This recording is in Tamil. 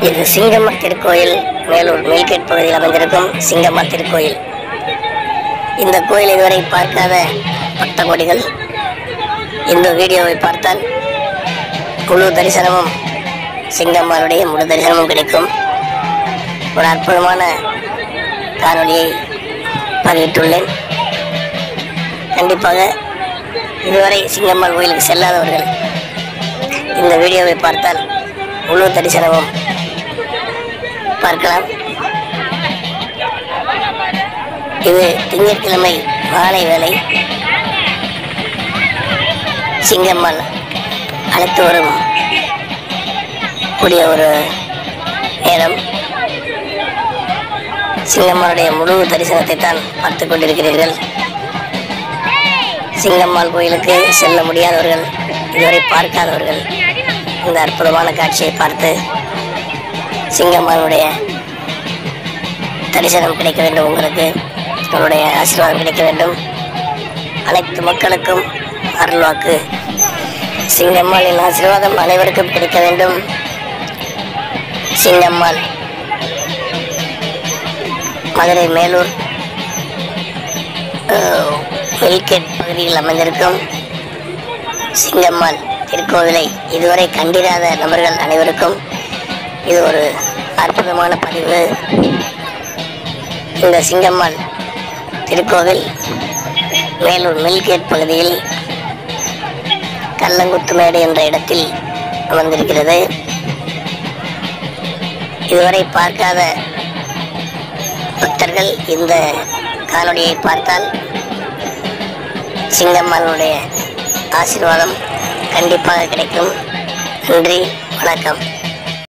இது சிங்கம்மர் திருக்கோயில் மேலூர் மேல்கேட் பகுதியில் அமைந்திருக்கும் சிங்கம்மர் திருக்கோயில் இந்த கோயில் இதுவரை பார்க்காத பக்த கோடிகள் இந்த வீடியோவை பார்த்தால் முழு தரிசனமும் சிங்கம்மாருடைய முழு தரிசனமும் கிடைக்கும் ஒரு அற்புதமான காணொளியை பதிவிட்டுள்ளேன் கண்டிப்பாக இதுவரை சிங்கம்மாள் கோயிலுக்கு செல்லாதவர்கள் இந்த வீடியோவை பார்த்தால் முழு தரிசனமும் பார்க்கலாம் இது திங்கட்கிழமை மாலை வேலை சிங்கம்மாள் அழைத்து வரும் கூடிய ஒரு நேரம் சிங்கம்மாளுடைய முழு தரிசனத்தை தான் பார்த்து கொண்டிருக்கிறீர்கள் சிங்கம்மாள் கோயிலுக்கு செல்ல முடியாதவர்கள் இதுவரை பார்க்காதவர்கள் இந்த அற்புதமான காட்சியை பார்த்து சிங்கம்மாளுடைய தரிசனம் கிடைக்க வேண்டும் உங்களுக்கு உங்களுடைய ஆசீர்வாதம் கிடைக்க வேண்டும் அனைத்து மக்களுக்கும் அருள்வாக்கு சிங்கம்மாளின் ஆசீர்வாதம் அனைவருக்கும் கிடைக்க வேண்டும் சிங்கம்மாள் மதுரை மேலூர் அஹ், வெல்கேட் பகுதியில் அமைந்திருக்கும் சிங்கம்மாள் திருக்கோவிலை இதுவரை கண்டிராத நபர்கள் அனைவருக்கும் இது ஒரு அற்புதமான பதிவு இந்த சிங்கம்மாள் திருக்கோவில் மேலூர் மில்கேட் பகுதியில் கல்லங்குத்துமேடு என்ற இடத்தில் அமர்ந்திருக்கிறது இதுவரை பார்க்காத பக்தர்கள் இந்த காணொளியை பார்த்தால் சிங்கம்மாளுடைய ஆசீர்வாதம் கண்டிப்பாக கிடைக்கும் நன்றி வணக்கம்